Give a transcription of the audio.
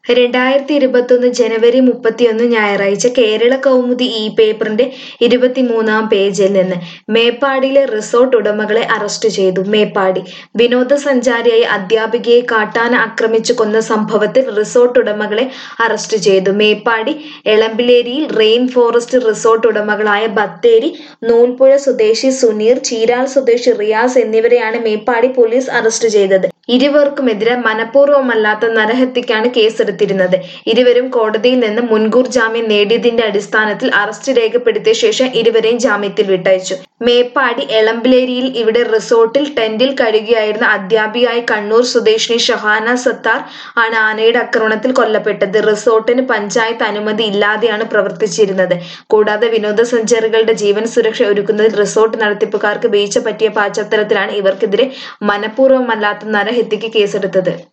രണ്ടായിരത്തി ഇരുപത്തൊന്ന് ജനുവരി മുപ്പത്തിയൊന്ന് ഞായറാഴ്ച കേരള കൗമുദി ഈ പേപ്പറിന്റെ ഇരുപത്തിമൂന്നാം പേജിൽ നിന്ന് മേപ്പാടിയിലെ റിസോർട്ട് ഉടമകളെ അറസ്റ്റ് ചെയ്തു മേപ്പാടി വിനോദസഞ്ചാരിയായ അധ്യാപികയെ കാട്ടാന ആക്രമിച്ചു കൊന്ന സംഭവത്തിൽ റിസോർട്ട് ഉടമകളെ അറസ്റ്റ് ചെയ്തു മേപ്പാടി എളമ്പിലേരിയിൽ റെയിൻ ഫോറസ്റ്റ് റിസോർട്ട് ഉടമകളായ ബത്തേരി നൂൽപ്പുഴ സ്വദേശി സുനീർ ചീരാൾ സ്വദേശി റിയാസ് എന്നിവരെയാണ് മേപ്പാടി പോലീസ് അറസ്റ്റ് ചെയ്തത് ഇരുവർക്കുമെതിരെ മനഃപൂർവ്വമല്ലാത്ത നരഹത്യക്കാണ് കേസെടുത്തിരുന്നത് ഇരുവരും കോടതിയിൽ നിന്ന് മുൻകൂർ ജാമ്യം നേടിയതിന്റെ അടിസ്ഥാനത്തിൽ അറസ്റ്റ് രേഖപ്പെടുത്തിയ ശേഷം ഇരുവരെയും ജാമ്യത്തിൽ വിട്ടയച്ചു മേപ്പാടി എളമ്പിലേരിയിൽ ഇവിടെ റിസോർട്ടിൽ ടെന്റിൽ കഴിയുകയായിരുന്ന അധ്യാപികയായ കണ്ണൂർ സ്വദേശിനി ഷഹാന സത്താർ ആണ് ആനയുടെ ആക്രമണത്തിൽ കൊല്ലപ്പെട്ടത് റിസോർട്ടിന് പഞ്ചായത്ത് അനുമതി ഇല്ലാതെയാണ് പ്രവർത്തിച്ചിരുന്നത് കൂടാതെ വിനോദസഞ്ചാരികളുടെ ജീവൻ സുരക്ഷ ഒരുക്കുന്നതിൽ റിസോർട്ട് നടത്തിപ്പുകാർക്ക് വീഴ്ച പറ്റിയ പശ്ചാത്തലത്തിലാണ് ഇവർക്കെതിരെ മനഃപൂർവ്വമല്ലാത്ത നരഹത്യക്ക് കേസെടുത്തത്